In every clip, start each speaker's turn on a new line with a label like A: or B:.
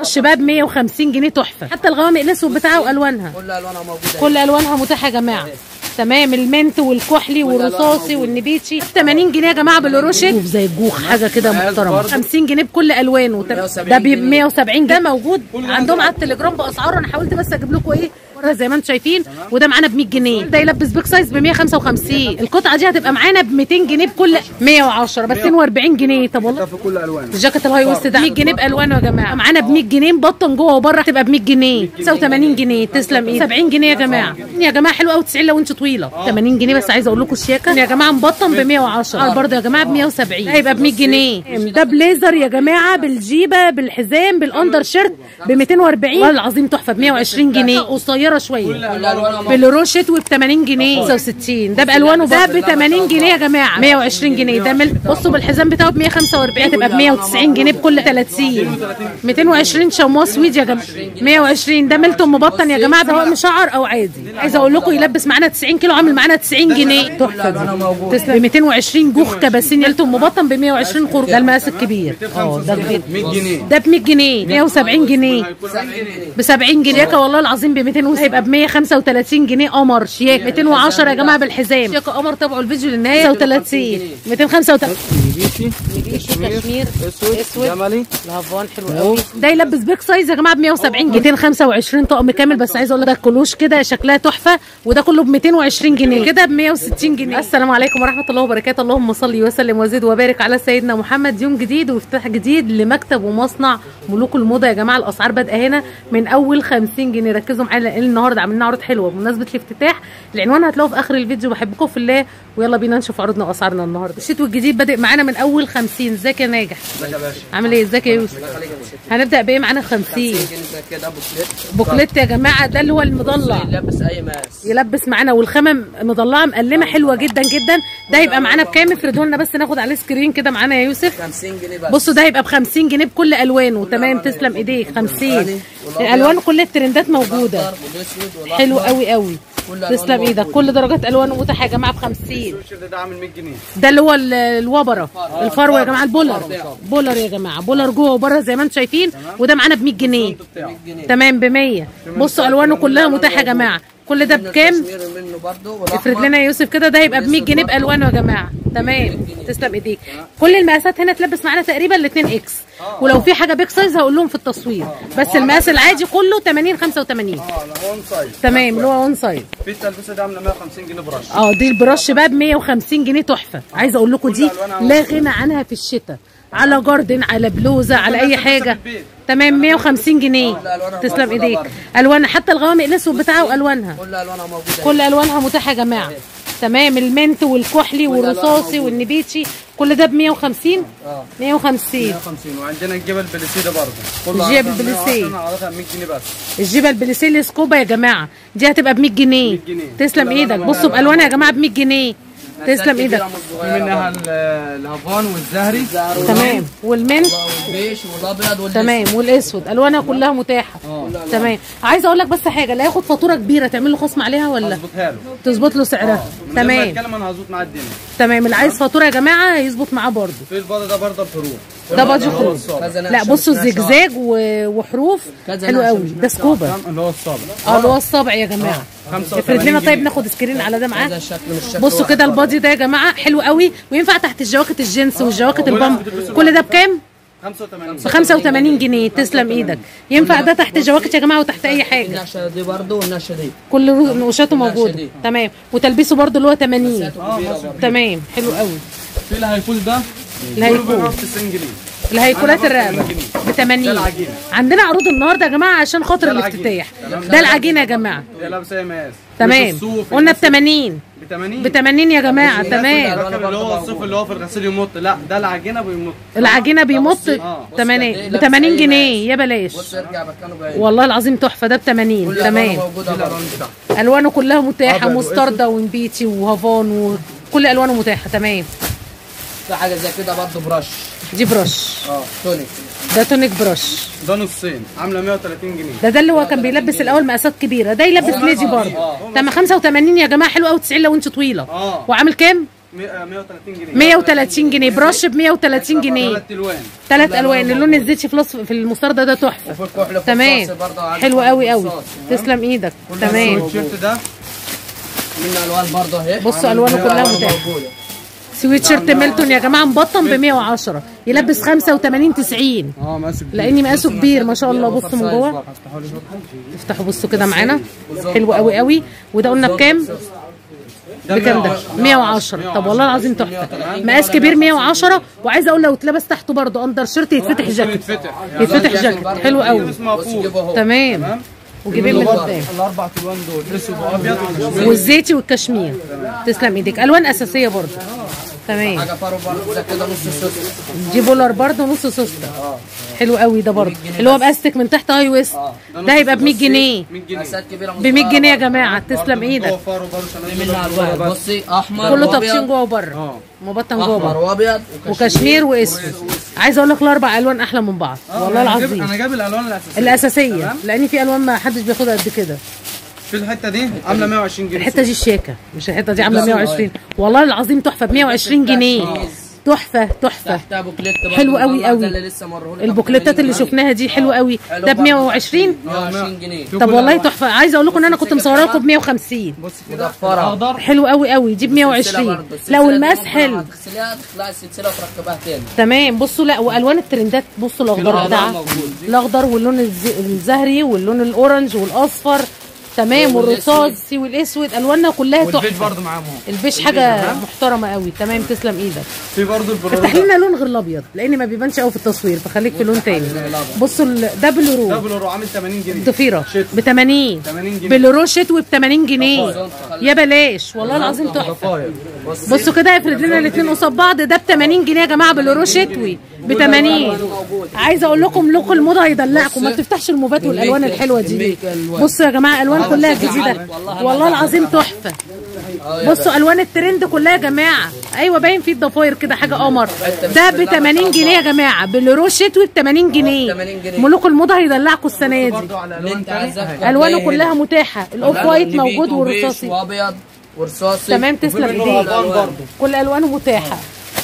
A: برش بقى ب 150 جنيه تحفه حتى الغوامق الاسود بتاعها والوانها
B: كل الوانها موجوده
A: كل الوانها متاحه يا جماعه تمام المنت والكحلي والرصاصي والنبيتشي 80 جنيه يا جماعه بالروشت زي الجوخ حاجه كده محترمه 50 جنيه بكل الوانه ده
B: 170
A: ب 170 ده موجود عندهم على التليجرام باسعار انا حاولت بس اجيب لكم ايه ورا زي ما انتم شايفين وده معانا ب 100 جنيه ده يلبس بيك سايز ب 155 القطعه دي هتبقى معانا ب 200 جنيه بكل 110 ب 240 جنيه طب والله
C: في كل الوان
A: الجاكيت الهاي ويست ده 100 جنيه بالوانه يا جماعه معانا ب 100 جنيه مبطن جوه وبره هتبقى ب 100 جنيه 89 جنيه تسلم ايه 70 جنيه يا جماعه يا جماعه حلوه قوي 90 لو انت طويله 80 جنيه بس عايزه اقول لكم الشياكه يا جماعه مبطن ب 110 برضه يا جماعه ب 170 ده هيبقى ب 100 جنيه ده بليزر يا جماعه بالجيبه بالحزام بالاندر شيرت ب 240 والله العظيم تحفه ب 120 جنيه قصيره شويه بالروشت وب 80 جنيه 65 ده بالوانه ده ب 80 جنيه يا جماعه 120 جنيه ده مل... بصوا بالحزام بتاعه ب 145 هتبقى ب 190 جنيه بكل 30 220 شمواه سويد يا جماعه 120 ده ميلتون مبطن يا جماعه سواء مشعر او عادي عايزه اقول لكم يلبس معانا 90 كيلو عامل معانا 90 جنيه تحفه دي. تسلم ب 220 جوخ كباسين ميلتون مبطن ب 120 خروج ده المقاس الكبير اه ده كبير
C: 100 جنيه
A: ده ب 100 جنيه 170 جنيه ب 70 جنيه شياكه والله العظيم ب 200 هيبقى ب 135 جنيه قمر شياكه 210 يا جماعه بالحزام شياكه قمر تابعوا الفيديو للنهايه 35 235
C: نبيتي
A: نبيتي كشمير
C: اسود
A: اسود
C: جملي
A: الهافان حلو قوي ده يلبس بيك سايز يا جماعه ب 170 جنيه 225 طقم كامل بس عايزه اقول لك ده كلوش كده شكلها تحفه وده كله ب 220 جنيه كده ب 160 جنيه السلام عليكم ورحمه الله وبركاته اللهم صل وسلم وزد وبارك على سيدنا محمد يوم جديد وافتتاح جديد لمكتب ومصنع ملوك الموضه يا جماعه الاسعار بادئه هنا من اول 50 جنيه ركزوا معايا لان النهارده عاملين عروض حلوه بمناسبه الافتتاح العنوان هتلاقوه في اخر الفيديو بحبكم في الله ويلا بينا نشوف عروضنا واسعارنا النهارده الشتوي الجديد بادئ معانا من اول 50 ازيك يا ناجح
C: ازيك يا باشا
A: عامل ايه ازيك يا يوسف
B: خليك يا باشا
A: هنبدا بايه معانا 50
B: جنيه زي كده بوكليت
A: بوكليت يا جماعه ده اللي هو المضلع
B: يلبس اي مقاس
A: يلبس معانا والخامه مضلعه مقلمه حلوه جدا جدا ده يبقى معانا بكام افردوا لنا بس ناخد عليه سكرين كده معانا يا يوسف
B: 50 جنيه بس
A: بصوا ده هيبقى ب 50 جنيه بكل الوانه تمام تسلم ايديك 50 الالوان كل الترندات موجوده
B: والاسود والاحمر
A: حلو قوي قوي
B: كل ألوانه
A: تسلم ايدك
B: موجودة.
A: كل درجات الوانه متاحه يا جماعه ب 50
C: الشيرت ده عامل 100 جنيه
A: ده اللي هو ال- الوبره الفروه يا جماعه البولر بولر يا جماعه بولر جوه وبره زي ما انتم شايفين وده معانا ب 100 جنيه تمام ب 100 بصوا الوانه كلها متاحه يا جماعه كل ده بكام
B: كشمير منه برضه والأحمر.
A: افرد لنا يا يوسف كده ده هيبقى ب 100 جنيه بالوانه يا جماعه تمام تسلم ايديك كل المقاسات هنا تلبس معانا تقريبا ال 2 اكس ولو في حاجه بيك سايز هقول لهم في التصوير بس المقاس العادي كله 80 85
C: اه اون سايز
A: تمام اللي هو اون سايد
C: في التلبسه دي عامله 150 جنيه برش
A: اه دي البرش بقى ب 150 جنيه تحفه عايزه اقول لكم دي لا غنى عنها في الشتاء على جاردن على بلوزه على اي حاجه تمام 150 جنيه تسلم ايديك الوان حتى الغوامق الاسود بتاعها والوانها
B: كل الوانها موجوده
A: كل الوانها متاحه يا جماعه تمام المنت والكحلي والرصاصي والنبيتشي كل ده ب 150
B: اه
A: 150
C: 150 وعندنا الجبل بليسيه ده برضه كله
A: الجبل
C: عرضها
A: بليسيه.
C: 110 عرضها 100 جنيه بس
A: الجبل بليسيلي سكوبا يا جماعه دي هتبقى ب 100 جنيه
C: 100 جنيه.
A: تسلم
C: كل
A: ايدك
C: ألوانها
A: بصوا بالوانها يا جماعه ب 100 جنيه تسلم ايدك
C: في منها ال- الهافان والزهري
A: تمام والمنت
B: والبيش والابيض والاسود
A: تمام والاسود الوانها كلها متاحه تمام عايزه اقول لك بس حاجه لا ياخد فاتوره كبيره تعمل له خصم عليها ولا
C: اظبطها له
A: تظبط له سعرها
C: من غير ما
A: تمام
C: اتكلم انا هظبط معاه الدنيا
A: تمام اللي عايز فاتوره يا جماعه هيظبط معاه برده
C: في البادي ده برضه الحروف
A: ده باجي خروج
B: كذا
A: لا
B: نقشة
A: بصوا
B: مش نقشة
A: الزجزاج و- وحروف
B: كذا
A: حلو
B: نقشة
A: قوي
B: مش
A: ده سكوبا
C: تمام؟ اللي هو الصابع
A: اه اللي هو الصابع يا جماعه افرد لنا طيب ناخد سكرين على ده
B: كذا
A: معاه
B: شكل مش شكل
A: بصوا
B: واحد
A: كده
B: برضه.
A: البادي ده يا جماعه حلو قوي وينفع تحت الجواكت الجينز والجواكت البامب كل ده بكام
C: 85
A: ب 85 جنيه تسلم ايدك ينفع ده تحت جواكت يا جماعه وتحت اي حاجه
B: النقشه دي برضه والنقشه دي
A: كل رو- نقوشاته موجوده
B: دي.
A: تمام وتلبيسه برضو اللي هو 80
B: كبيره برضه
A: تمام حلو قوي
C: في الهيفول ده
A: الهيفول.
C: كله ب 90 جنيه
A: الهيكولات
C: أنا
A: الرقبه
C: باخد 80
A: ب 80
C: ده العجينة.
A: عندنا عروض النهارده يا جماعه عشان خاطر
C: ده العجينة.
A: الافتتاح
C: تمام.
A: ده العجينه يا جماعه
C: ده لابسه مقاس
A: تمام قلنا ب 80
C: ب 80
A: ب 80 يا جماعه تمام
C: فاكر اللي هو الصيف اللي هو في الغسيل يمط لا ده العجينه بيمط
A: العجينه بيمط
C: آه.
A: 80 ب 80 جنيه يا بلاش
B: بص ارجع مكانه بعيد
A: والله العظيم تحفه ده ب 80
B: كل
A: تمام
B: الوانه موجوده برضه
A: الوانه كلها متاحه
C: أبيض
A: مستردة ونبيتي وهافان وكل الوانه متاحه تمام
B: في حاجه زي كده برضه برش
A: دي برش
B: اه تونيك
A: ده تونيك برش
C: ده نصين عامله 130 جنيه
A: ده ده اللي هو كان بيلبس الاول مقاسات كبيره ده يلبس ليدي برضه تمام 85 يا جماعه حلو قوي 90 لو انت طويله
C: اه
A: وعامل كام
C: مية- 130 جنيه
A: 130 جنيه برش ب 130 جنيه
C: ثلاث الوان
A: ثلاث الوان اللون الزيتي في الأصف- في المستردة ده تحفه
B: وفي الكحل في
A: تمام
B: الصوص برضه عندك
A: حلو قوي قوي
B: الصوص.
A: تسلم ايدك تمام
C: التيشيرت ده
B: من الوان برضه اهي
A: بصوا الوانه كلها متاحه
B: موجوده
A: سويت شيرت ميلتون يا جماعه مبطن ب 110 يلبس 85 90
C: اه ماسك
A: لاني مقاسه كبير ما شاء الله بصوا من جوه
C: افتحوا لي شوف.
A: افتحوا بصوا كده معانا حلو قوي قوي وده قلنا بكام بكام ده 110 طب والله العظيم تحفه مقاس كبير 110 وعايزه اقول لو اتلبس تحته برضه اندر شيرت يتفتح جاكيت
C: يتفتح
A: يتفتح جاكيت حلو قوي
C: اسمها
B: بص
C: فوق
B: جيبه اهو
A: تمام وجيبين من قدام
C: الاربع الوان دول اسود وابيض وكشمير
A: والزيتي والكشمير تسلم ايدك الوان اساسيه برضه تمام
B: حاجه فارو برضه زي كده نص سوس
A: دي بولار برضه نص سوسته حلو قوي ده برضه اللي هو باستك من تحت هاي ويست ده هيبقى ب 100 جنيه
C: 100 جنيه
B: مقاسات كبيره
A: ب 100 جنيه يا جماعه تسلم ايدك
C: جوه فارو برضه عشان
B: في منها الوان بصي احمر
A: كله
B: وأبيض.
A: تبطين جوه وبره
C: اه
A: مبطن جوه
B: احمر
A: وبره
B: وابيض
A: وكشمير واسود عايزه اقول لك الاربع الوان احلى من بعض والله
C: أنا جايب-
A: العظيم
C: انا جايب الالوان الاساسيه
A: الاساسيه
C: تمام؟
A: لان في الوان ما حدش بياخدها قد كده
C: في الحته دي عامله 120 جنيه
A: الحته دي الشياكه مش الحته دي عامله 120 والله العظيم تحفه ب 120 جنيه تحفه تحفه
B: تحتها بوكليت برضه
A: حلو قوي
B: مطلع
A: قوي.
B: ده اللي لسه مرهولك
A: البوكليتات اللي شفناها دي حلوه قوي
B: حلو
A: ده ب
B: برضه.
A: 120
B: 120 جنيه
A: طب والله تحفه عايزه اقول لكم ان انا كنت مصوره لكم ب 150
C: بص كده
B: مضفره
C: اخضر
A: حلو قوي قوي دي ب 120 لو المقاس حلو
B: تغسليها تخلعي السلسله وتركبها تاني
A: تمام بصوا لا والوان الترندات بصوا الاخضر
B: الأخضر
A: بتاعها
B: موجود.
A: الاخضر واللون الز- الزهري واللون الاورنج والاصفر تمام والرصاصي والاسود الواننا كلها
C: والبيج
A: تحفه
C: برضه معاهم اهو
A: البيش حاجه محترمه قوي تمام تسلم ايدك
C: في برضه
A: افتح
C: البلورو
A: لنا لون غير الابيض لان ما بيبانش قوي في التصوير فخليك في لون تاني بصوا ال- ده بلورو
C: ده بلورو عامل 80 جنيه
A: ضفيره
C: شتوي.
A: ب 80
C: 80 جنيه
A: بلورو شتوي ب 80 جنيه يا بلاش والله العظيم تحفه
C: ضفاير
A: بصوا كده افرد لنا الاثنين قصاد بعض ده ب 80 جنيه يا جماعه بلورو شتوي ب 80 عايزه اقول لكم لوك الموضه هيدلعكم ما تفتحش الموفات والالوان الحلوه دي بصوا يا جماعه الوان كلها جديده والله العظيم تحفه بصوا الوان الترند كلها يا جماعه ايوه باين فيه الضفاير كده حاجه قمر ده ب 80 جنيه يا جماعه بلورو شتوي ب 80 جنيه
B: 80 جنيه.
A: ملوك الموضه هيدلعكم السنه دي
C: برضه على
B: اللي
C: الوان
B: انت
C: تانية
B: عايزاه
A: الوانه كلها متاحه الاوف وايت موجود والرصاصي
B: وابيض ورصاصي
A: تمام تسلم
C: منه
A: ايديك
C: الألوان برضه.
A: كل الوانه متاحه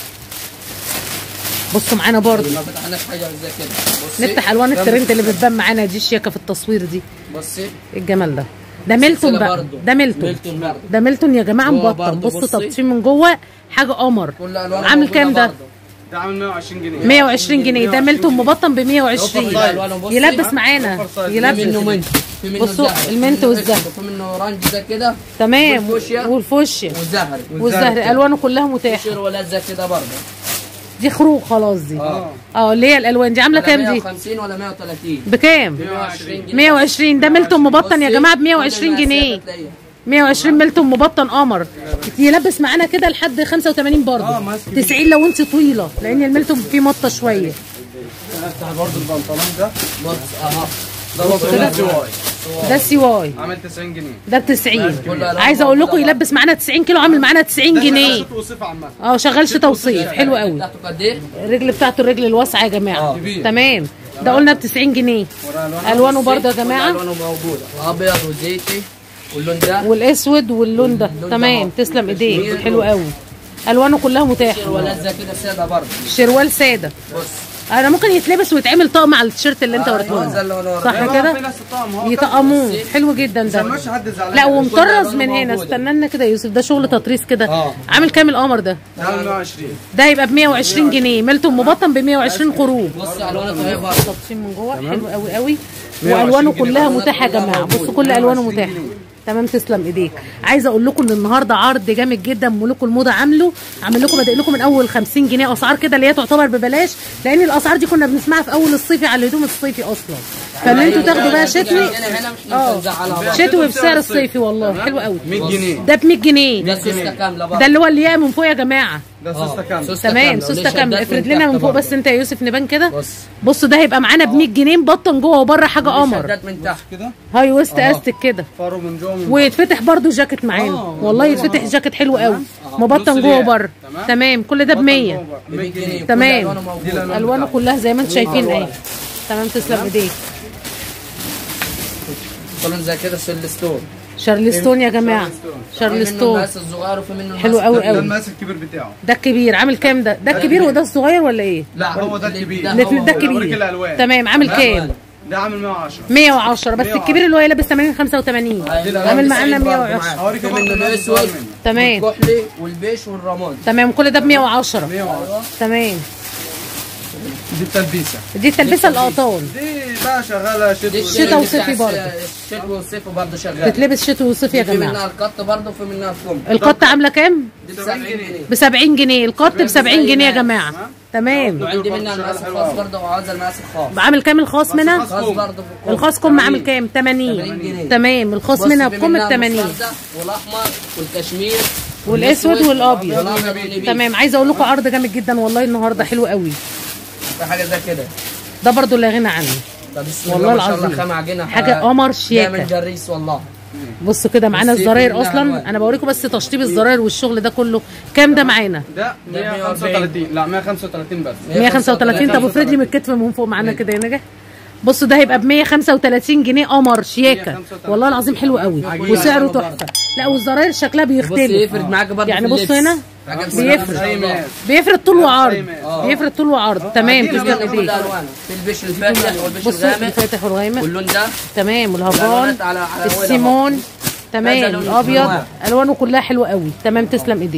A: بصوا معانا برضه
B: ما فتحناش حاجه زي كده بصي
A: نفتح الوان الترند اللي بتبان معانا دي الشياكه في التصوير دي
B: بصي
A: ايه الجمال ده ده ميلتون
B: سلسلة
A: بقى
B: برضه.
A: ده ميلتون
B: ميلتون برضه.
A: ده ميلتون يا جماعه
B: جوه
A: مبطن
B: برضه
A: بصوا
B: بصي.
A: تبطين من جوه حاجه قمر
B: كل الوان
A: عامل كام ده
C: ده عامل 120 جنيه
A: 120 جنيه ده ميلتون مبطن ب 120
B: أوفر سايز. بصي.
A: يلبس معانا
C: أوفر سايز.
B: في منه
A: يلبس
B: منت في منه
A: بصوا،
B: زهر.
A: المنت
B: في منه
A: والزهر.
B: أسود، وفي منه اورانج ده كده
A: تمام
B: والفوشيا.
A: والفوشيا
B: وزهري
A: والزهر الوانه كلها متاحه
B: شير ولا زي كده برضه
A: دي خروج خلاص دي
B: اه
A: اه اللي هي الالوان دي عامله
B: ولا
A: كام دي
B: 150 ولا 130
A: بكام
B: 120 جنيه
A: 120 ده ميلتون مبطن يا
B: بصي،
A: جماعه ب
B: كل
A: 120
B: المقاسات
A: جنيه
B: هتلاقيها.
A: 120 ميلتون مبطن قمر يلبس معانا كده لحد 85 برضه
C: اه، ماسك
A: 90 لو انت طويله لان الميلتون فيه مطه شويه
C: افتح برضه البنطلون ده
B: بص اها
C: ده بنطلون سي واي
A: ده سي واي
C: عامل 90 جنيه
A: ده ب 90
B: كل ألوان
A: عايزه اقول لكم
B: موجودة
A: يلبس معانا 90 كيلو عامل معانا 90 جنيه
C: ده وصف عامه
A: اه شغال شتا وصيف حلو قوي
B: بتاعته قد ايه؟
A: الرجل بتاعته الرجل الواسعه يا جماعه
B: اه، كبير.
A: تمام ده قلنا ب 90 جنيه
C: ورا الوان
A: الوانه برضه يا
B: كل
A: جماعه
B: الوانه موجوده ابيض وزيتي واللون ده
A: والاسود واللون ده
B: اللون
A: تمام
B: ده.
A: تسلم ايديك
B: كبير.
A: حلو قوي الوانه كلها
B: شير
A: متاحه
B: ولا زي كده ساده برضه
A: شروال ساده
B: بص
A: انا ممكن يتلبس ويتعمل طقم على التيشيرت اللي انت
B: آه،
A: وريته
B: ده
A: لنا
B: اللي هو
A: صح
C: في
A: كده
C: ناس الطقم اهو
A: يطقموه حلو جدا ده
C: مش حد زعلان
A: لا ومطرز
B: ألوانه
A: من هنا
B: موجودة.
A: استنى لنا كده يا يوسف ده شغل تطريز كده
B: آه.
A: عامل كام القمر ده
C: ده عامل 120
A: ده يبقى ب 120 جنيه ميلتون مبطن ب 120 خروج
B: بص الوانه اهي برضه
A: تبطين من جوه حلو قوي قوي
C: 120
A: والوانه
C: جنيه.
A: كلها متاحه يا جماعه بصوا كل الوانه متاحه تمام تسلم ايديك عايزه اقول لكم ان النهارده عرض جامد جدا ملوك الموضه عامله عامل لكم بادئ لكم من اول 50 جنيه اسعار كده اللي هي تعتبر ببلاش لان الاسعار دي كنا بنسمعها في اول الصيفي على الهدوم الصيفي اصلا فان انتوا تاخدوا بقى شتوي
B: هنا هنا مش
A: اه
B: هنزعلها برضه
A: شتوي بسعر الصيفي والله حلو قوي
C: 100 جنيه
A: ده ب 100 جنيه
B: ده سوسته كامله برضه
A: ده اللي هو الياء من فوق يا جماعه
C: ده سوسته كامله
B: سوستة
A: تمام
B: كاملة.
A: سوسته
B: وليه
A: كامله
B: شدات
A: افرد لنا
B: تحت
A: من فوق
B: برضه.
A: بس انت يا يوسف نبان كده
B: بص
A: بصوا ده هيبقى معانا ب 100 جنيه مبطن جوه وبره حاجه قمر
B: شدات من تحت
C: كده
A: هاي ويست استك كده
C: فارو من جوه من
A: ويتفتح برضو جاكيت معانا والله يتفتح جاكيت حلو قوي مبطن
C: نص
A: جوه
C: ريال.
A: وبره
C: تمام.
A: تمام كل ده ب 100
C: جوه.
B: 100 جنيه كل
A: تمام
B: ألوانه موجودة.
A: الوانه كلها زي ما انتم شايفين اهي تمام تسلم ايديك
B: كلهم زي كده سيل ستور
A: شارلستون يا جماعه
B: في منه
A: شارلستون
B: المقاس الصغير وفي منه
A: حلو
B: المقاس
A: قوي
C: ده
A: قوي
C: المقاس الكبير بتاعه
A: ده الكبير عامل كام ده ده الكبير وده الصغير ولا ايه
C: لا هو ده الكبير
B: ده
A: الاتنين- ده
B: هو-
C: أوريك
A: الكبير
C: الألوان.
A: تمام عامل كام
C: ده عامل 110
A: 110 بس
C: 110.
A: الكبير اللي هو لابس 80 85 عامل معانا 110
C: هوريك
B: في
C: برضه
B: منه
C: الناس
B: الاسود
C: الصغير منه.
A: تمام
B: والكحلي والبيش والرماد
A: تمام كل ده ب 110
C: 110
A: تمام
C: دي التلبيسه
A: دي التلبسه القطان
C: دي بقى شغاله
B: دي
C: شتوي
A: شتا
B: الشتا
A: وصيفي برضه.
B: الشتوي والصيفي برضه شغال
A: تتلبس شتوي وصيف يا
B: في منها
A: جماعه
B: القط برضه وفي منها الكم
A: القط عامله كام
B: دي ب 70 جنيه
A: ب 70 جنيه القط ب 70 جنيه يا جماعه تمام
B: وعندي منها المقاس الخاص برضه وعاوز المقاس الخاص
A: عامل كام الخاص منها
B: خاص برضه بالكم.
A: الخاص كم عامل كام
B: 80
A: 80
B: جنيه.
A: تمام الخاص
B: بص،
A: منها
B: في
A: بكم
B: منها
A: ب 80
B: المستردة والاحمر والكشمير
A: والاسود والابيض
B: والابيض والنبيذ
A: تمام عايزه اقول لكم عرض جامد جدا والله النهارده حلو قوي
B: في حاجه زي كده
A: ده برضو لا غنى عنه
B: ده بسم
A: والله
B: الله ما شاء الله
A: العظيم.
B: خامة عجينة
A: حاجة قمر شياكة.
B: من جريس والله
A: بصوا كده معانا
B: بس
A: الزراير
B: يكون
A: اصلا
B: ألوان.
A: انا بوريكم بس تشطيب الزراير والشغل ده كله كام ده معانا
C: ده 135 لا 135 بس
A: 135 طب افرد لي من الكتف من فوق معانا كده يا نجح بصوا ده هيبقى ب 135 جنيه قمر شياكه
C: 135.
A: والله العظيم حلو قوي
B: عجينة
A: وسعره
B: برضه.
A: تحفه لا والزراير شكلها
B: بص
A: بيختلف
B: يفرد معاك برضه
A: يعني
B: في
A: بصوا
B: اللبس.
A: هنا
B: حاجة بسم
A: بيفرد.
B: الله ما شاء الله.
A: بيفرد طول وعرض
C: أيوة.
A: بيفرد طول وعرض تمام
C: عجينة
A: تسلم
C: بقى
B: كل
A: ايديك
B: الالوان في البيش الفاتح والبيش
A: بصوا
B: الغامق
A: الفاتح والغامق
B: واللون ده
A: تمام والهافان
B: الألوانات على- على أولها
A: السيمون
B: هذا
A: تمام
B: لون
A: الابيض
B: الألوان.
A: الوانه كلها حلوه قوي تمام تسلم ايديك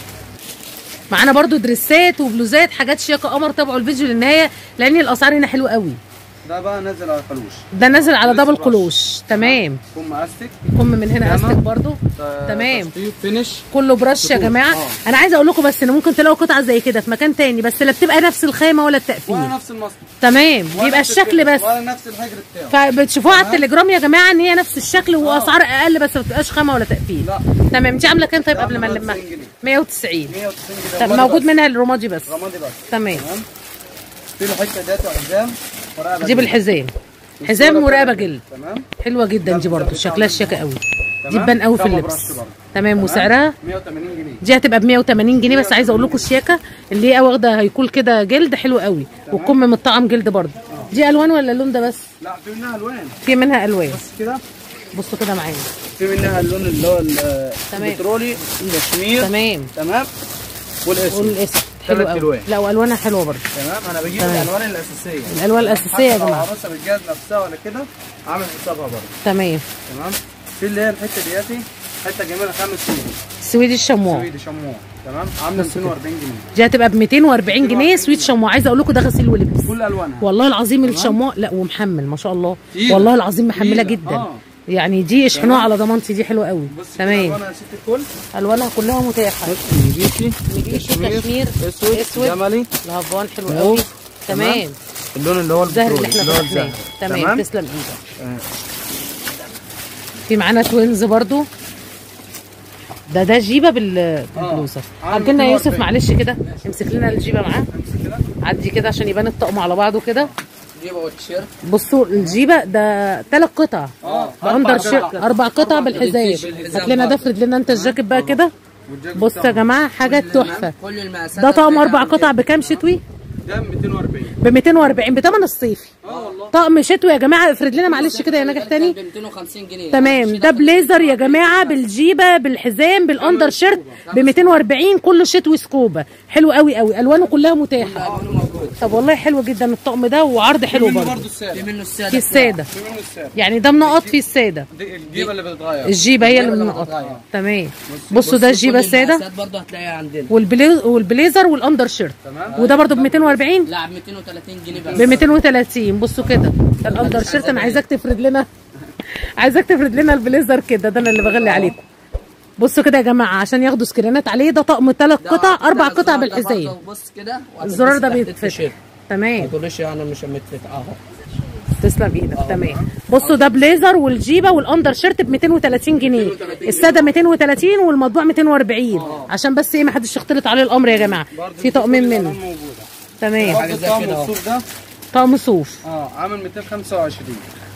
A: معانا برضو دريسات وبلوزات حاجات شياكه قمر تابعوا الفيديو للنهايه لان الاسعار هنا حلوه قوي
C: ده بقى نازل على الفلوش
A: ده نازل على دبل قلوش تمام
C: كم استك
A: كم من هنا
C: تمام.
A: استك برضو تمام
C: تشطيب فينش
A: كله برش يا جماعه
C: آه.
A: انا عايزه اقول لكم بس ان ممكن تلاقوا قطعه زي كده في مكان تاني بس لا بتبقى نفس الخامه ولا التقفيل
C: ولا نفس المصنع
A: تمام
C: ولا
A: بيبقى
C: نفس
A: الشكل
C: الفينش،
A: بس
C: ولا نفس الحجر بتاعه
A: فبتشوفوها على التليجرام يا جماعه ان هي نفس الشكل واسعار اقل بس ما بتبقاش خامه ولا تقفيل
C: لا.
A: تمام دي عامله كام طيب
C: ده
A: قبل ما
C: عاملة
A: نلمها
C: 190 جنيه.
A: 190
C: 190 جنيه
A: طب
C: رمادي
A: موجود
C: بس.
A: منها الرمادي بس
C: رمادي بس
A: تمام
C: تمام في الحته ديت حزام ورقبه
A: دي بالحزام حزام ورقبه جلد
C: تمام
A: حلوه جدا دي برضو شكلها شياكه قوي دي تبان قوي في
C: خامة
A: اللبس
C: برش برضه.
A: تمام وسعرها
C: 180 جنيه
A: دي هتبقى ب 180 جنيه بس عايزه اقول لكم الشياكه اللي هي واخده هيكون كده جلد حلو قوي والكم متطعم جلد برضو دي الوان ولا اللون ده بس
C: لا في منها الوان
A: في منها الوان
C: بس كده
A: بصوا كده معايا
C: في منها اللون اللي هو ال-
A: تمام.
C: البترولي الكشمير
A: تمام
C: تمام والاسود
A: والاسود حلو
C: تلات
A: قوي
C: ألوان.
A: لا والوانها حلوه برضو
C: تمام انا بجيب
A: تمام.
C: الالوان الاساسيه
A: الالوان الاساسيه يا
C: حتى لو
A: جماعه
C: عروسه بتجهز نفسها ولا كده عامل حسابها برضه
A: تمام
C: تمام في اللي هي الحته دياتي حته جميله خمس سنين
A: سويدي الشموع
C: سويدي شموع تمام عامله 240 جنيه
A: دي هتبقى ب 240 جنيه سويت شموع عايزه اقول لكم ده غسيل ولبس
C: كل الوانها
A: والله العظيم الشموع لا ومحمل ما شاء الله
C: تقيلة.
A: والله العظيم محمله
C: تقيلة.
A: جدا
C: آه.
A: يعني دي اشحنوها على ضمانتي دي حلوه قوي
C: بص كده
A: تمام
C: الوانها يا ست الكل
A: الوانها كلها متاحه
C: بص نجيشي
A: نجيشي كشمير
C: اسود
A: اسود
C: جملي
A: الهافان حلو
C: موف.
A: قوي تمام
C: تمام. اللون اللي هو
A: الزهر اللي
C: البترولي
A: احنا
C: اللي هو
A: فتحناه
C: الزهر
A: تمام تسلم ايدك
C: آه.
A: في معانا توينز برضو ده ده جيبه بال- بالبلوزه
C: عامل
A: عدي لنا يا يوسف
C: 42.
A: معلش كده امسك لنا الجيبه معاه
C: امسك كده
A: عدي كده عشان يبان الطقم على بعضه كده
B: جيبه والتيشيرت
A: بصوا الجيبه ده ثلاث قطع
C: اه
A: باندر شيرت اربع قطع بالحزام
B: بالحزام
A: هات لنا ده
B: برضه.
A: افرد لنا انت الجاكيت بقى كده
C: والجاك
A: بصوا يا جماعه حاجه تحفه
B: كل المقاسات
A: ده طقم
B: هتلاقيها
A: اربع
B: عندنا.
A: قطع بكام شتوي
C: ده 240
A: ب 240 بتمن الصيفي
C: اه والله
A: طقم شتوي يا جماعه افرد لنا معلش كده يا ناجح تاني
B: ب 250 جنيه
A: تمام ده بليزر يا جماعه بالجيبه بالحزام بالاندر شيرت ب 240 كله شتوي سكوبه حلو قوي قوي الوانه كلها متاحه
B: الوانه موجود
A: طب والله حلو جدا الطقم ده وعرض حلو
C: منه
A: برضه
C: برضه
B: في
C: الساده
B: منه الساده
A: في الساده
C: في منه الساده
A: يعني ده منقط فيه الساده
C: دي الجيبه اللي بتتغير
A: الجيبه هي اللي
B: الجيبة اللي
A: منقطه
B: بتتغير.
A: تمام بصوا ده الجيبه
B: كل
A: الساده
B: المقاسات برضه هتلاقيها عندنا
A: والبليز والبليزر والاندر شيرت
C: تمام
A: وده برضه ب 240
B: لا ب 230 جنيه بس
A: ب 230 بصوا كده ده الاندر شيرت انا عايزاك تفرد لنا عايزاك تفرد لنا البليزر كده ده انا اللي بغلي عليكم بصوا كده يا جماعه عشان ياخدوا سكرينات عليه ده طقم ثلاث
B: ده
A: قطع اربع
B: الزرار
A: قطع
B: ده
A: بالحزام
B: برضه بص كده
A: الزرار ده
B: وهتلبس تحت
A: بيتفتح
B: التيشيرت. ما
A: تمام
B: تقوليش انا مش متفتح اهو
A: تسلم ايدك تمام بصوا ده بليزر والجيبه والاندر شيرت ب 230 جنيه الساده 230 والمطبوع 240 عشان بس ايه ما حدش يختلط عليه الامر يا جماعه في طقمين منه
C: موجوده
A: تمام
B: حاجة زي
C: الطقم
B: كده أهو.
C: الصوف ده
A: طقم صوف
C: اه عامل 225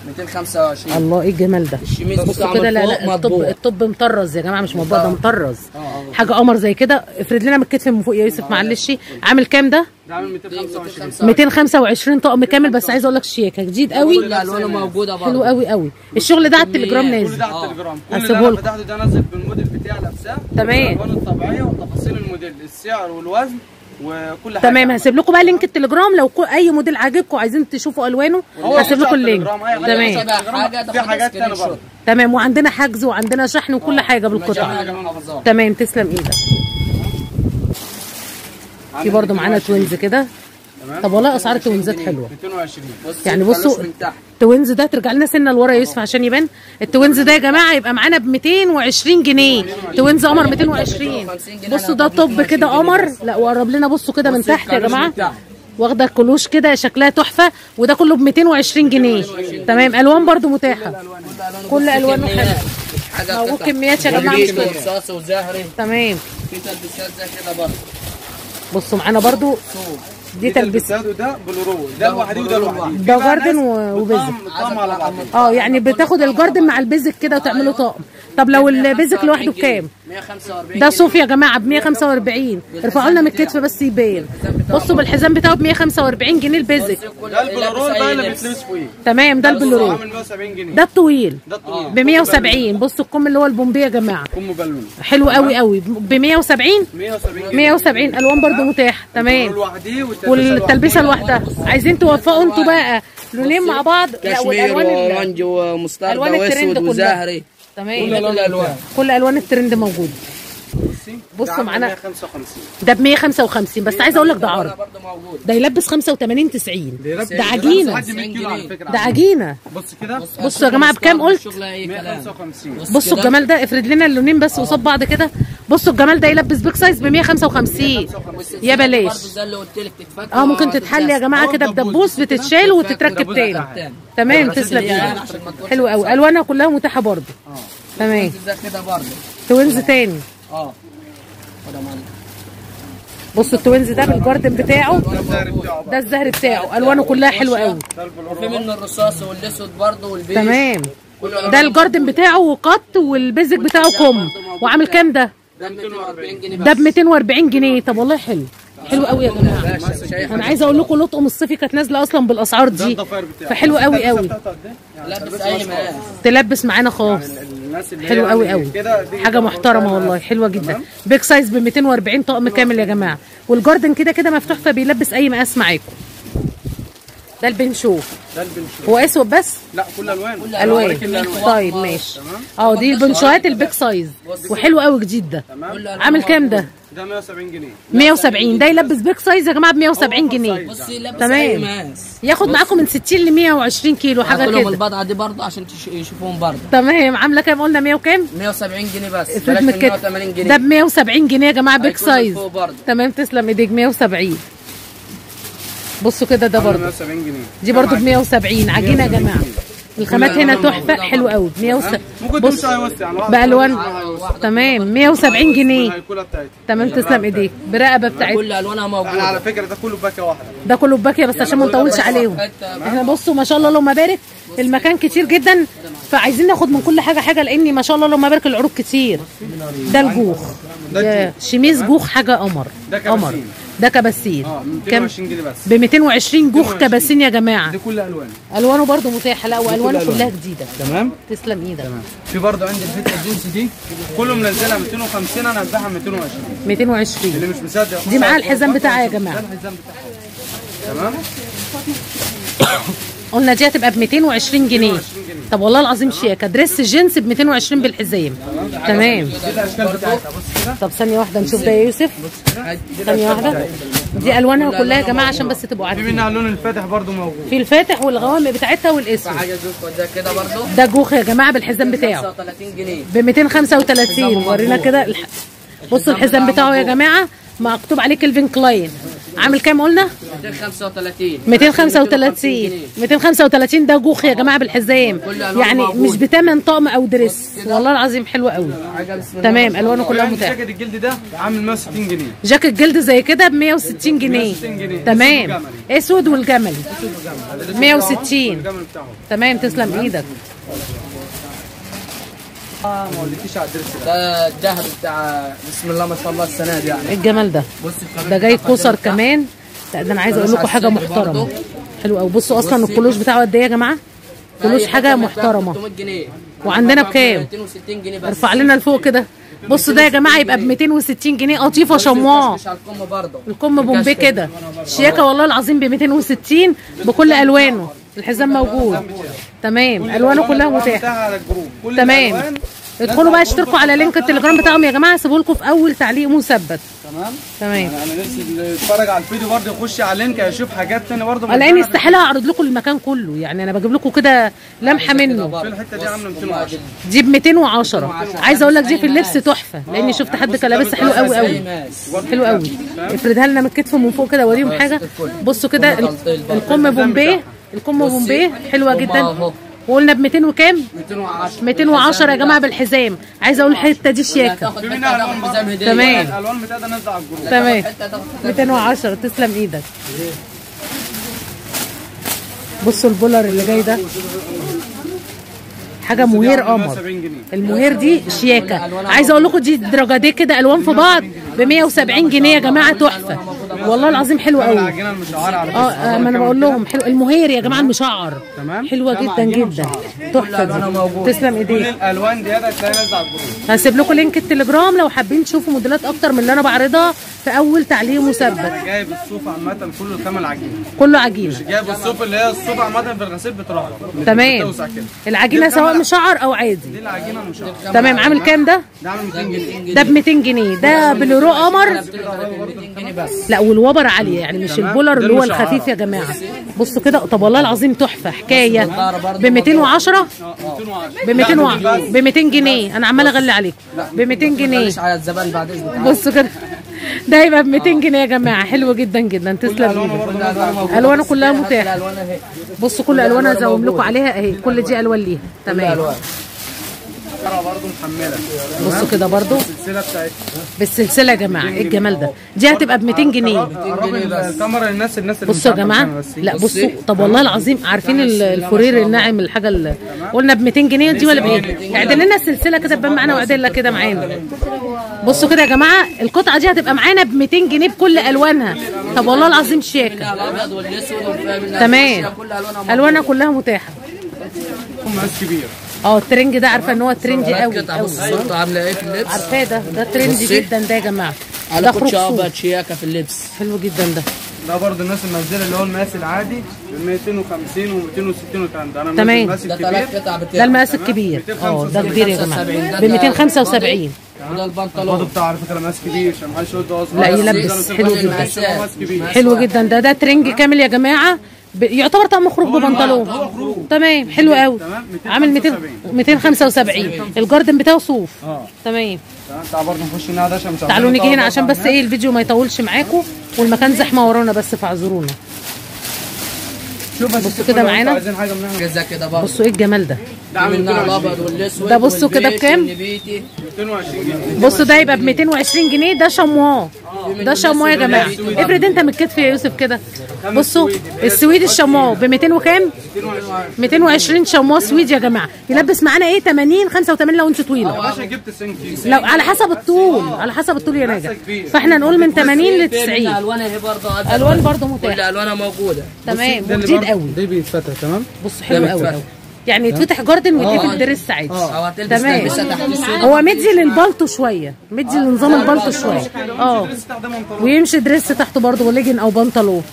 B: 225
A: الله ايه الجمال ده
B: الشميز
A: بصوا
B: بتاعه
A: كده
B: من
A: لا
B: فوق
A: لا الطب
B: مطبوع.
A: الطب مطرز يا جماعه مش مطبوع ده
B: آه.
A: مطرز
B: اه
A: حاجه قمر زي كده افرد لنا من الكتف من فوق يا يوسف معلش عامل كام ده
C: ده عامل 225
A: 225 طقم كامل بس عايز اقول لك شياكه جديد قوي
B: كل الوانه موجوده برضه
A: حلو قوي قوي الشغل ده على التليجرام
C: كل
A: نازل
C: ده على التليجرام كل
A: هسيبه
C: اللي انا
A: لكم.
C: فتحته ده نازل بالموديل بتاع الاجسام
A: تمام.
C: الالوان الطبيعيه وتفاصيل الموديل السعر والوزن وكل حاجه
A: تمام هسيب لكم بقى لينك التليجرام لو كو- اي موديل عاجبكم عايزين تشوفوا الوانه
C: هو
A: هسيب
C: موجود
A: لكم
C: على
A: اللينك
C: التليجرام، أي حاجة
A: تمام
B: شبه حاجه
C: في
B: تاخد
C: حاجات
B: سكرين
C: تانية
B: شوت.
C: برضه
A: تمام وعندنا حجز وعندنا شحن وكل حاجه
B: مجانا
A: بالقطعه
B: كمان محافظات
A: تمام تسلم ايدك في برضو معانا توينز كده
C: تمام
A: طب والله اسعار التوينزات حلوه
C: 220
B: بص
A: يعني
B: الفلوس
A: بصوا
B: من تحت
A: التوينز ده ترجع لنا سنه لورا يا يوسف عشان يبان التوينز ده يا جماعه يبقى معانا ب 220 جنيه توينز قمر 220 بصوا ده طب كده قمر لا وقرب لنا بصوا كده من
B: بصوا
A: تحت يا
B: الكالوش
A: جماعه
B: من تحت.
A: واخده كلوش كده شكلها تحفه وده كله ب 220 جنيه تمام الوان برضو متاحه كل ألوانه حلوة.
B: حاجه
A: موجود
B: قطع.
A: كميات يا جماعة
B: وريش
A: مش كده.
B: ورصاص وزهري
A: تمام
B: في تلبيسات زي كده برضه
A: بصوا معانا برضو
B: صوف
A: دي تلبس
C: وده بلورو ده لوحدي وده لوحدي
A: ده جاردن و- وبيزك
C: طعم على بعض
A: اه يعني بتاخد الجاردن مع البيزك كده وتعملوا طقم طب لو البيزك لوحده بكام
B: 145
A: ده صوف يا جماعه ب 145 ارفعوا لنا من الكتف بس يبان بصوا بالحزام بتاعه ب 145 جنيه البيزك
C: ده البلورو بقى اللي بيتلبس فوقيه
A: تمام ده البلورو
C: عامل 170 جنيه
A: ده الطويل
C: ده الطويل
A: ب 170 بصوا الكم اللي هو البومبي يا جماعه
C: كم بالون
A: حلو قوي قوي ب 170
C: 170 جنيه
A: 170 الوان برضو متاح تمام
C: لوحديه
A: والتلبسه لوحدها عايزين توفقوا انتوا بقى لونين مع بعض لا
B: كشمير
A: والالوان ال-
B: واورنج ومستردة
A: ألوان الترند
B: واسود
A: كلها.
B: وزهري
A: تمام
B: كل الالوان
A: كل الوان الترند موجود بصوا معانا
C: 155
A: ده ب 155 بس عايزه اقول لك ده عرض
B: برضه موجود
A: ده يلبس 85 90
C: يلبس
A: ده عجينه
C: لحد 100 كيلو على فكره
A: ده عجينه
C: بص كده
A: بصوا يا جماعه بكام قلت
B: الشغل اي كلام
C: 155
A: بصوا الجمال ده افرد لنا اللونين بس قصاد بعض كده بصوا الجمال ده يلبس بيك سايز ب 155 يا بلاش
B: برضه زي اللي قلت لك تتفك
A: اه ممكن تتحل يا جماعه كده بدبوس بتتشال وتتركب تاني تمام تسلم ايدك حلو قوي الوانها كلها متاحه برضه تمام
B: زي كده برضه
A: توينز تاني
B: اه وده معلم.
A: بصوا التوينز ده بالجاردن بتاعه
C: السعر بتاعه
A: ده
C: بقى
A: الزهر بتاعه الوانه كلها حلوه قوي
C: ده البلورو
B: وفي منه الرصاص والاسود برضه والبيج
A: تمام
B: كله
A: ده الجاردن بتاعه وقط والبيزك بتاعه كم وعامل كام ده
B: ده 240 جنيه بس
A: ده ب 240 جنيه طب والله حلو حلو قوي يا جماعه
B: باشا مش اي حاجه
A: انا عايزه اقول لكم لطقم الصيفي كانت نازله اصلا بالاسعار
C: ده
A: دي
C: الضفاير بتاعه
A: فحلو قوي قوي
C: بتاعته قد ايه؟ يعني
B: لابس اي مقاس
A: تلبس معانا خاص
C: الناس اللي
A: حلو
C: هي
A: قوي
C: يعني
A: قوي
C: كده دي
A: حاجه محترمه والله حلوه جدا بيك سايز ب 240 طقم كامل يا جماعه والجاردن كده كده مفتوح فبيلبس اي مقاس معاكم ده البنشو
C: ده البنشو
A: هو اسود بس
C: لا كل الوان
A: الوان طيب ماشي اه دي البنشوات البيك سايز وحلو قوي جديد ده عامل كام ده
C: ده 170 جنيه
A: 170 ده يلبس بيك سايز يا جماعه ب 170 جنيه
B: بصي لابس
A: تمام.
B: اي مقاس
A: ياخد معاكم من 60 ل 120 كيلو حاجه
B: هاكلهم
A: كده
B: البضعه دي برضه عشان تش- يشوفوهم برضه
A: تمام عامله كام قلنا 100 وكام
B: 170 جنيه بس
A: افرد
B: بلاش
A: من
B: من
A: كده
B: 180 جنيه
A: ده ب 170 جنيه يا جماعه بيك
B: هيكون
A: سايز
B: فوق برضه.
A: تمام تسلم ايديك 170 بصوا كده ده برضه
C: 170 جنيه
A: دي برضه ب 170 عجينه يا جماعه الخامات هنا تحفه حلو قوي ب 170
C: ممكن
A: بص
C: تمشي هيوسع يعني واحد
A: بالوان تمام 170 جنيه
C: الهيكوله بتاعتها
A: تمام تسلم ايديك برقبه بتاعتها
B: كل الوانها
C: احنا على
B: موجوده
C: فكره ده كله باكه واحده
A: ده كله بباكيه بس عشان ما نطولش عليهم احنا بصوا ما شاء الله اللهم بارك المكان كتير جدا فعايزين ناخد من كل حاجه حاجه لاني ما شاء الله اللهم بارك العروض كتير ده الجوخ يا شميز جوخ حاجه قمر
C: ده
A: قمر
C: كباسين.
A: ده كباسين
C: اه
A: كام
C: 220 جنيه بس
A: ب 220 جوخ
C: 220.
A: كباسين يا جماعه
C: دي كل الوان
A: الوانه برضو متاحه لا والوانه
C: ألوان.
A: كلها جديده
C: تمام
A: تسلم ايدك
C: في برضه عندي الحته الجنس دي كله منزلها 250 انا هبيعها 220 اللي
A: 220
C: مش مصدق
A: دي معاها الحزام بتاعها يا
C: ده
A: جماعه
C: الحزام بتاعها تمام
A: قلنا دي هتبقى ب 220 جنيه طب والله العظيم شياكه دريس جينز ب 220 بالحزام تمام
C: دي الاشكال بتاعتها بص كده
A: طب ثانيه واحده نشوف ده يا يوسف ثانيه واحده دي الوانها كلها يا جماعه عشان بس تبقوا
C: في
A: عارفين
C: منها اللون الفاتح برضه موجود
A: في الفاتح والغوامق بتاعتها والاسود
B: حاجه جوز ده كده برضه
A: ده جوخ يا جماعه بالحزام بتاعه
B: 35 جنيه
A: ب 235 ورينا كده الح... بصوا الحزام بتاعه يا جماعه مكتوب عليه كلفين كلاين عامل كام قلنا
B: 235
A: 235 235 ده جوخ يا جماعه بالحزام
B: كل ألوان
A: يعني
B: موجودة.
A: مش بتمن طقم او دريس والله العظيم حلو قوي
B: حاجه بسم الله
A: تمام الوانه كلها
C: ويعني
A: متاحه
C: جاكيت الجلد ده عامل 160 جنيه
A: جاكيت جلد زي كده ب 160 جنيه
C: 160 جنيه.
A: تمام اسود والجملي 160
C: الجمل بتاعهم
A: تمام تسلم ايدك
C: اه ما اقولكيش على الدرس ده
B: ده الذهب بتاع بسم الله ما شاء الله السنه دي يعني
A: ايه الجمال ده
B: بص الكاميرا
A: ده جاي
B: بتاعت
A: كوسر
B: الخزين بتاعها.
A: كمان لا ده انا عايزه اقول لكم حاجه
B: على الصدر
A: محترمه
B: برضه.
A: حلو قوي بصوا اصلا
B: بصي.
A: الكلوش بتاعه قد ايه يا جماعه
B: ده
A: كلوش
B: أي
A: حاجه
B: حاجة محتاجة
A: محترمه
B: 300 جنيه
A: وعندنا بكام
B: 260 جنيه بس
A: ارفع لنا لفوق كده بصوا ده يا جماعه يبقى ب 260 جنيه قطيفه شمواه
B: مش على الكم برضه
A: الكم بومبي كده شياكه والله العظيم ب 260 بكل الوانه الحزام موجود تمام الوانه كلها متاحه
C: متاحه على الجروب كل
A: تمام
C: الألوان.
A: ادخلوا بقى اشتركوا على لينك التليجرام بتاعهم يا جماعه سيبوا لكم في اول تعليق مثبت
C: تمام
A: تمام
C: يعني انا نفسي اللي يتفرج على الفيديو برضه يخش على اللينك هيشوف حاجات تانية برضه
A: لاني استحاله اعرض لكم المكان كله يعني انا بجيب لكم كده لمحه منه
C: في الحته دي عامله 210
A: دي ب 210 عايزه اقول لك دي في اللبس تحفه لاني شفت حد كان لابسها حلو قوي قوي حلو قوي افردها لنا من الكتف من فوق كده وريهم حاجه بصوا كده ال- الكم بومبي الكم بومبي حلوه جدا وقلنا ب 200 وكام
B: 210
A: 210 يا جماعه بالحزام عايزه اقول الحته دي شياكه
B: هتاخد
C: في
B: حته
C: منها
B: هتاخد
C: الوان
B: حزام
C: برضه.
B: هديه
A: تمام.
C: الالوان بتاعتها نازله على الجروب
A: تمام
B: حته هتاخد حزام
A: 210 تسلم ايدك بصوا البولر اللي جاي ده حاجه مهير قمر
C: 170 جنيه
A: المهير دي شياكه عايزه اقول لكم دي درجتين كده الوان في بعض ب 170 جنيه يا جماعه تحفه والله العظيم حلو قوي
C: العجينه المشعره على
A: اه آه، ما انا بقول لهم حلو المهير يا جماعه المشعر
C: تمام.
A: حلوه
C: تمام،
A: جدا
C: عجينة
A: جدا
C: مشعرة.
A: تحفه دي تسلم
C: كل
A: ايديك
C: الالوان دي هتلاقيها نازله على الجروب
A: هسيب لكم لينك التليجرام لو حابين تشوفوا موديلات اكتر من اللي انا بعرضها في اول تعليق مثبت
C: انا جايب الصوف عامه كله الخامه العجينه
A: كله عجينه
C: جايب الصوف اللي هي الصوف عامه في الغسيل بتروح
A: تمام
C: بتوسع كده
A: العجينه سواء مشعر او عادي
C: دي العجينه المشعره
A: تمام عامل كام ده
C: ده عامل 200 جنيه
A: ده ب 200 جنيه ده بلورو قمر
B: 200 جنيه بس
A: لا والوبر عاليه يعني مش
C: تمام.
A: البولر
C: ده
A: اللي هو
C: المشعرة.
A: الخفيف يا جماعه بصوا كده طب والله العظيم تحفه حكايه ب 210
C: اه 210
A: ب 200 ب 200 جنيه انا عماله اغلي عليكم ب 200 جنيه
B: معلش على الزبائن بعد اذنك
A: بصوا كده ده يبقى ب 200 جنيه يا جماعه حلو جدا جدا تسلم ايدك الوانه كلها متاحه
B: الالوان اهي
A: بصوا كل الوانها زوم لكم عليها اهي كل دي الوان ليها تمام
B: الالوان
C: برضه محمله
A: بصوا كده برضو
C: السلسله بتاعتها
A: بالسلسله يا جماعه ايه الجمال ده دي هتبقى ب 200 جنيه
C: قرب الكاميرا للناس الناس اللي
A: بصوا يا
C: مش عارفة
A: جماعه
C: الكاميرا بس.
A: لا بصوا طب والله العظيم عارفين ال- الفرير الناعم الحاجه اللي قلنا ب 200 جنيه دي ولا بايه اعدل لنا السلسله كده تبان معانا واعدلها كده معانا بصوا كده يا جماعه القطعه دي هتبقى معانا ب 200 جنيه بكل الوانها طب والله العظيم شياكه
B: الابيض والاسود والفاهم
A: تمام
B: كل الوانها
A: الوانها كلها متاحه
C: مقاس كبير
A: اه الترنج ده عارفه ان هو ترندي قوي
B: قطعه
A: قوي
B: بص صورته عامله ايه في اللبس
A: عارفاه ده ده ترندي
B: بصي.
A: جدا ده يا جماعه ده
B: على
A: خروج
B: كوتش
A: صوف
B: ابيض شياكه في اللبس
A: حلو جدا ده
C: ده برضه الناس المنزله اللي هو المقاس العادي ب 250 و260 والكلام ده انا
A: تمام.
C: المقاس
B: ده
C: الكبير
B: ثلاث قطع
A: ده
B: بتاع
A: المقاس الكبير اه ده كبير يا جماعه ب 275
B: وده
C: برضه
B: البنطلون
C: بتاع على فكره مقاس كبير عشان محدش يقول ده اصغر
A: لا،
C: بس
A: يلبس.
C: ده
A: حلو
C: مقاس
A: جدا.
C: مقاس مقاس كبير
A: حلو جدا ده ده ترنج كامل يا جماعه ب... يعتبر طقم خروج ببنطلون تمام حلو قوي
C: تمام،
A: عامل 200 275 الجاردن بتاعه صوف
C: اه
A: تمام
C: تمام تعال برضه نخش هنا ده عشان مش
A: تعالوا
C: عارفين
A: نيجي هنا
C: نطلع
A: عشان
C: برضه
A: بس
C: هناك.
A: ايه الفيديو ما يطولش معاكم والمكان زحمه ورانا بس فاعذرونا
C: شوف بس
A: بصوا كده
C: لو
A: معانا.
C: انتوا عايزين حاجه من هنا
B: كذا كده برضه
A: بصوا ايه الجمال ده
C: ده عامل
B: منها
C: 220
B: الابيض والاسود
A: ده بصوا كده
B: والبيج
A: بكام؟
B: والنبيتي
C: 220 جنيه
A: بصوا ده يبقى ب 220 جنيه ده شمواه ده شمواه يا جماعه افرض انت من الكتف يا يوسف كده بصوا السويد الشمواه ب 200 وكام 220 شمواه سويد يا جماعه يلبس معانا ايه 80 85 لو انت طويله
C: باشا جبت 90 كيلو
A: لو على حسب الطول على حسب الطول يا ناجح فاحنا نقول من 80 ل
B: في
A: 90
B: منها الوان اهي برضه أبيض
A: الوان برضو
B: كل
A: متاحه
B: الوانها موجوده
A: تمام
C: ده اللي
A: وجديد
C: برضه-
A: قوي
C: ده بيتفتح تمام
A: بص حلو قوي
B: بيتفتح.
A: قوي يعني يتفتح جاردن ويتقفل دريس عادي
B: او هتلبس
A: تمام
B: تلبسها تحت السود
A: هو مدي للبلطو شويه مدي لنظام البلطو شويه اه
C: استخدمهم طبعا
A: ويمشي دريس تحته برضه وليجن او بنطلون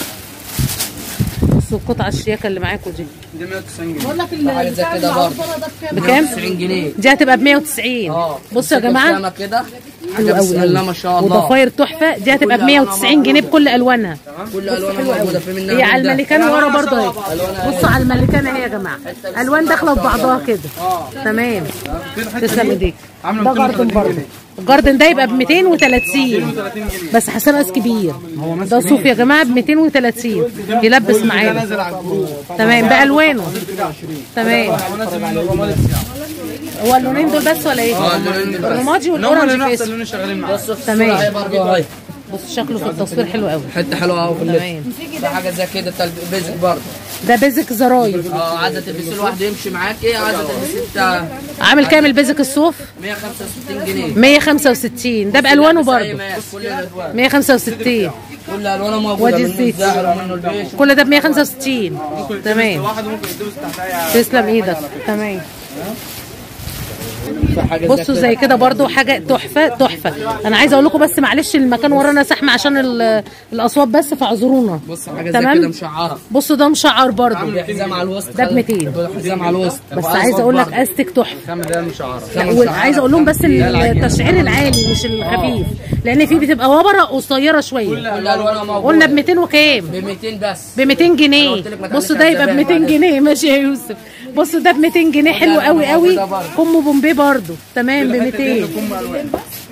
A: بصوا القطعه الشياكه اللي معاكم دي
C: دي 190 جنيه
B: حاجه زي كده برضه
A: بكام
B: 90 جنيه
A: دي هتبقى ب 190
B: اه
A: بصوا يا جماعه
B: خامة كده
A: حلو
B: حاجه
A: قوي
B: بسم الله ما شاء الله
A: وضفاير تحفه دي هتبقى ب 190 جنيه بكل الوانها
B: كل الوانها موجوده في منها
A: هي على
B: من ده.
A: الملكان ورا برضه اهي بصوا على الملكان اهي يا جماعه الوان داخله في بعضها كده تمام
C: في الحته
A: تسلم
C: دي
A: ايديك
C: عامله
A: ده جاردن
C: 230
A: برضه
C: جنيه
A: الجاردن ده يبقى ب 230
C: 230 جنيه
A: بس حسام قاس كبير
C: هو
A: ده صوف يا جماعه ب 230 يلبس
C: ده
A: معانا
C: نازل على الجروب
A: تمام بالوانه تمام
C: ونازل منه الرماد بتاعه
A: هو اللونين دول بس ولا ايه؟
B: اه اللونين دول بس.
A: الرمادي
C: ان هم
A: والاورنج
C: اللي
A: في
C: نفس
A: اسود
C: اللي شغالين معاه
A: تمام.
B: اهي برضه اهي
A: بص شكله في التصوير حلو قوي
B: حته حلوه قوي في اللبس
A: تمام
B: ده حاجه زي كده تلب- بيزك برضه
A: ده بيزك زراير
B: اه عايزه تلبسي لوحده يمشي معاكي عايزه تلبسي بتاع
A: عامل كام البيزك الصوف
B: 165 جنيه
A: 165 ده بالوانه
B: لابس أي
A: برضه
B: مقاس، كل الالوان
A: 165
B: كل الوانه موجوده
A: وادي
B: منه
A: الزيت.
B: الزهر ومنه البيش
A: كل ده ب 165
C: ممكن يلبس
A: تمام
C: واحد وممكن يلبس تحت اي
A: تسلم ايدك تمام
B: في حاجه
A: بصوا زي كده برضو حاجه تحفه تحفه انا عايزه اقول لكم بس معلش المكان ورانا زحمه عشان ال- الاصوات بس فاعذرونا
B: بص حاجه زي
A: تمام.
B: كده مشعره
A: بصوا ده مشعر برضو
B: حزام على الوسط
A: ده ب 200.
B: حزام على الوسط
A: بس عايزه اقول لك استك تحفه
C: الخامه ده المشعره
A: لا وعايزه اقول لهم بس التشعير العالي مش الخفيف لان في بتبقى وبره قصيره شويه
B: كل الوانها موجوده
A: قلنا ب 200 وكام
B: ب 200 بس
A: ب 200 جنيه
B: قلت لك ما
A: بصوا
B: تعملش
A: ده يبقى ب
B: حسابات
A: 200
B: معلش.
A: جنيه ماشي يا يوسف بصوا ده ب 200 جنيه حلو قوي قوي
B: موجودة برضه.
A: كم بومبي برضو تمام ب 200
C: كم الوان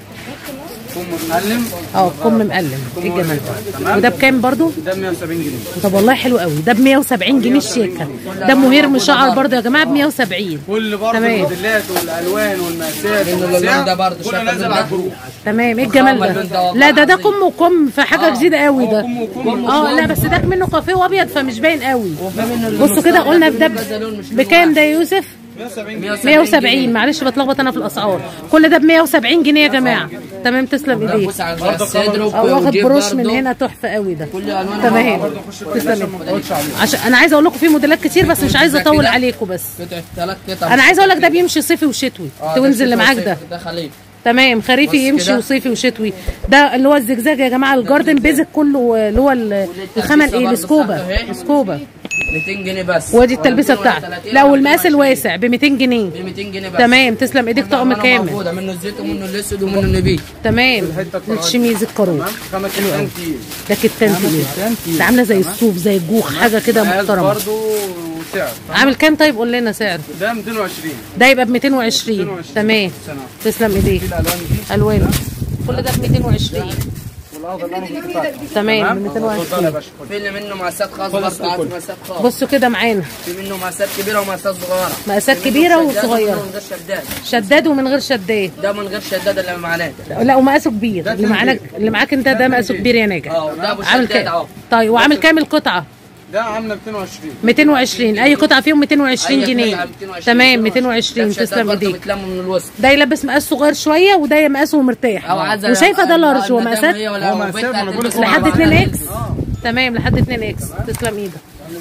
C: كم مقلم
A: اه كم مقلم ايه الجمال ده وده بكام برضو
C: ده 170 جنيه
A: طب والله حلو قوي ده ب 170 جنيه الشيكه ده مهير مشعر برضو يا جماعه ب 170
C: كل برضه
A: تمام.
C: الموديلات والالوان والمقاسات
B: لأن اللون
C: والسعر
B: ده برضه
C: كله
B: شكل
C: نازل
B: ده.
C: على الجروب
A: تمام ايه الجمال ده لا ده ده كم وكم في حاجه جديده قوي ده
C: كم وكم
A: اه لا بس ده منه كافيه وابيض فمش باين قوي
B: وفي منه اللون
A: بصوا كده
B: الصغير
A: قلنا
B: ده
A: ده
B: كذا لون مش لون
A: بكام ده يا يوسف
C: 170 جنيه
A: 170 معلش بتلخبط انا في الاسعار كل ده ب 170 جنيه يا جماعه تمام تسلم ايديك
B: بص على الصدر
A: اه واخد
B: وجيب
A: بروش من
B: برضه.
A: هنا تحفه قوي ده
B: كل الوان
A: تمام تسلم عشان انا عايزه اقول لكم في موديلات كتير بس مش عايزه اطول عليكم بس
B: قطعه ثلاث قطع
A: انا عايزه اقول لك ده بيمشي صيفي وشتوي
B: آه،
A: توينز
B: ده
A: اللي
B: شتوي
A: معاك
B: وصيف،
A: ده
B: ده خليج
A: تمام خريفي
B: بص
A: يمشي
B: كده.
A: وصيفي وشتوي ده اللي هو الزجزاج يا جماعه الجاردن بيزك كله اللي هو ال- الخامه الايه
B: برضه
A: السكوبا
B: بتاعته اهي.
A: السكوبا
B: 200 جنيه بس
A: وادي التلبسه بتاعته لا والمقاس الواسع ب 200 جنيه
B: ب 200 جنيه بس
A: تمام تسلم ايديك طقم
B: الألوان
A: كامل
B: موجوده منه الزيت ومنه الاسود ومنه النبيت
A: تمام الشميز الكارو
C: تمام خامه كتان تقيل
A: ده كتان تقيل
C: كتان تقيل
A: ده عامله زي الصوف زي الجوخ حاجه كده
C: مقاس
A: محترمه
C: برضه وسعر
A: عامل كام طيب قول لنا سعر
C: ده 220
A: ده يبقى ب 220 تمام
C: سنه
A: تسلم ايديك
C: في الالوان دي
A: الوانه كل ده ب 220
C: والاخضر اللي انا كنت فاتحه
A: تمام ب
C: اتفضل يا
A: 220
C: باشا خد.
B: في اللي منه مقاسات خاص
C: خد
B: برضه
C: السوق
B: عارف
C: كله.
B: مقاسات خاص
A: بصوا كده معانا
B: في منه مقاسات كبيره ومقاسات صغيره
A: مقاسات
B: في منه
A: كبيره
B: شداد
A: وصغيره
B: ومنه من غير شداد
A: شداد ومن غير شداد
B: ده من غير شداد اللي معناه
A: لا ومقاسه كبير اللي معاك اللي معاك انت ده مقاسه كبير يا ناجح
B: اه وده ابو
A: عامل
B: شداد
A: كام
B: اهو
A: طيب وعامل كام القطعه
C: ده عامله 220
A: 220 اي قطعه فيهم 220
B: أي
A: جنيه
B: قطعة 220
A: تمام
B: ده
A: 220
B: بشداد
A: تسلم
B: برضه
A: ايديك
B: بتلم من الوسط
A: ده يلبس مقاس صغير شويه وده مقاسه مرتاح
B: او عايزه
A: وشايفه ده لارج هو
B: المدام
A: مقاسات
B: هي ولا
C: هو
B: أبو
C: مقاسات،
B: بنت
C: ما أنا بقول لك
B: هتلبسه
A: لحد
B: مع
A: 2
B: بعض.
A: اكس تمام لحد 2 اكس تسلم ايدك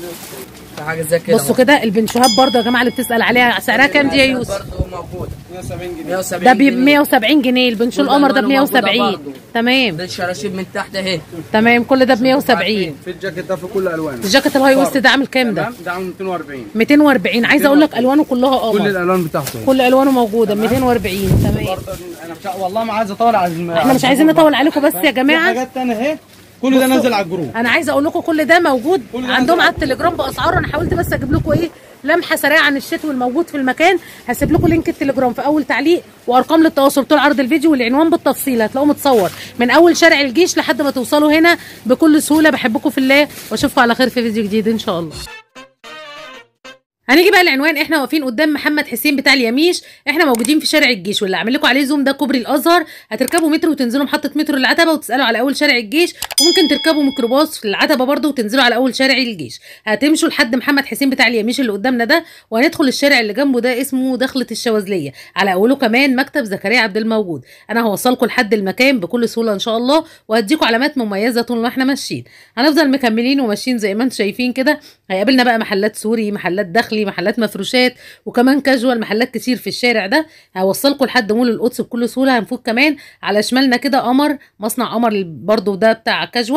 B: في حاجه زي كده
A: بصوا كده البنشوهات برضه يا جماعه اللي بتسال عليها سعرها كام دي يا يوسف
B: برضه موجوده
C: 170 جنيه
B: 170
A: ده ب
B: جنيه.
A: 170 جنيه البنشو القمر ده ب
B: والألوان موجودة
A: 170
B: برضه.
A: تمام
B: ده الشراشيب من تحت اهي
A: تمام كل ده ب 170
C: في الجاكيت ده في كل الوانه
A: الجاكيت الهاي ويست ده عامل كام ده
C: تمام ده عامل 240
A: 240 عايزه اقول لك الوانه كلها
C: كل
A: قمر
C: الالوان بتاعته
A: كل الوانه موجوده 240 تمام
C: برضه انا مش والله ما عايز اطول على الم...
A: احنا مش عايزين نطول عليكم بس يا
C: في
A: جماعه
C: حاجات تانية اهي كل ده نازل على الجروب
A: انا عايزه اقول لكم كل ده موجود
C: كل ده
A: عندهم
C: نازل
A: على التليجرام باسعار انا حاولت بس اجيب لكم ايه لمحه سريعه عن الشتوي الموجود في المكان هسيب لكم لينك التليجرام في اول تعليق وارقام للتواصل طول عرض الفيديو والعنوان بالتفصيل هتلاقوه متصور من اول شارع الجيش لحد ما توصلوا هنا بكل سهوله بحبكم في الله واشوفكم على خير في فيديو جديد ان شاء الله هنيجي بقى العنوان احنا واقفين قدام محمد حسين بتاع اليميش احنا موجودين في شارع الجيش واللي عامل لكم عليه زوم ده كوبري الازهر هتركبوا مترو وتنزلوا محطه مترو العتبه وتسالوا على اول شارع الجيش وممكن تركبوا ميكروباص في العتبه برضه وتنزلوا على اول شارع الجيش هتمشوا لحد محمد حسين بتاع اليميش اللي قدامنا ده وهندخل الشارع اللي جنبه ده اسمه دخله الشواذليه على اوله كمان مكتب زكريا عبد الموجود انا هوصلكم لحد المكان بكل سهوله ان شاء الله وهديكم علامات مميزه طول ما احنا ماشيين هنفضل مكملين وماشيين زي ما انتم شايفين كده هيقابلنا بقى محلات سوري محلات داخلي محلات مفروشات وكمان كاجوال محلات كتير في الشارع ده هوصلكم لحد مول القدس بكل سهوله هنفوت كمان على شمالنا كده قمر مصنع قمر برضو ده بتاع كاجوال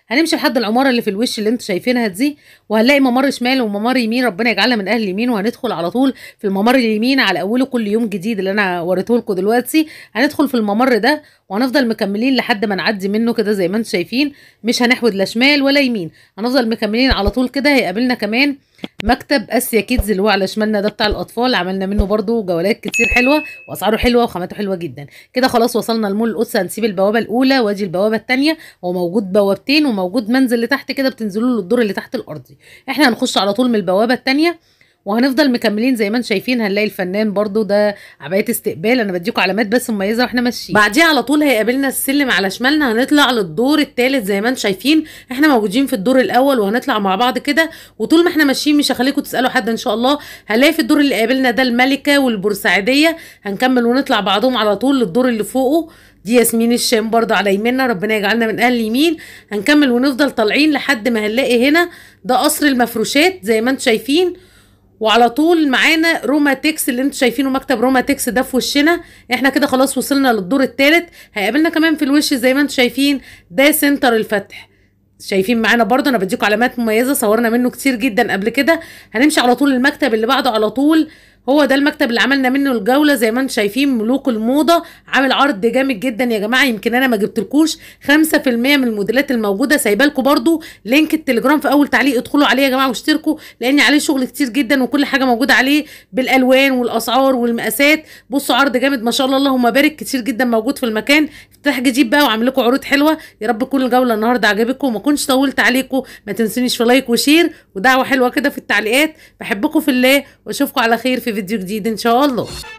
A: هنمشي لحد العماره اللي في الوش اللي انتوا شايفينها دي وهنلاقي ممر شمال وممر يمين ربنا يجعلنا من اهل اليمين وهندخل على طول في الممر اليمين على اوله كل يوم جديد اللي انا وريته لكم دلوقتي هندخل في الممر ده وهنفضل مكملين لحد ما نعدي منه كده زي ما انتم شايفين مش هنحود لا شمال ولا يمين هنفضل مكملين على طول كده هيقابلنا كمان مكتب اسيا كيدز اللي هو على شمالنا ده بتاع الاطفال عملنا منه برضو جولات كتير حلوه واسعاره حلوه وخامته حلوه جدا كده خلاص وصلنا لمول القدس هنسيب البوابه الاولى وادي البوابه الثانيه هو موجود بوابتين وموجود منزل لتحت كده بتنزلوا له الدور اللي تحت الارضي احنا هنخش على طول من البوابه الثانيه وهنفضل مكملين زي ما انتم شايفين هنلاقي الفنان برضو ده عبايه استقبال انا بديكم علامات بس مميزه واحنا ماشيين بعديها على طول هيقابلنا السلم على شمالنا هنطلع للدور الثالث زي ما انتم شايفين احنا موجودين في الدور الاول وهنطلع مع بعض كده وطول ما احنا ماشيين مش هخليكم تسالوا حد ان شاء الله هنلاقي في الدور اللي قابلنا ده الملكه والبورسعيديه هنكمل ونطلع بعضهم على طول للدور اللي فوقه دي ياسمين الشام برضه على يميننا ربنا يجعلنا من اهل اليمين هنكمل ونفضل طالعين لحد ما هنلاقي هنا ده قصر المفروشات زي ما انتم شايفين وعلى طول معانا روما تكس اللي انتوا شايفينه مكتب روما تكس ده في وشنا احنا كده خلاص وصلنا للدور الثالث هيقابلنا كمان في الوش زي ما انتوا شايفين ده سنتر الفتح شايفين معانا برضه انا بديكم علامات مميزه صورنا منه كتير جدا قبل كده هنمشي على طول المكتب اللي بعده على طول هو ده المكتب اللي عملنا منه الجوله زي ما انتم شايفين ملوك الموضه عامل عرض جامد جدا يا جماعه يمكن انا ما جبتلكوش 5% من الموديلات الموجوده سايبه لكم برده لينك التليجرام في اول تعليق ادخلوا عليه يا جماعه واشتركوا لان عليه شغل كتير جدا وكل حاجه موجوده عليه بالالوان والاسعار والمقاسات بصوا عرض جامد ما شاء الله اللهم بارك كتير جدا موجود في المكان افتتاح جديد بقى وعامل لكم عروض حلوه يا رب تكون الجوله النهارده عجبتكم وما كنتش طولت عليكم ما تنسونيش في لايك وشير ودعوه حلوه كده في التعليقات بحبكم في الله واشوفكم على خير في فيديو جديد ان شاء الله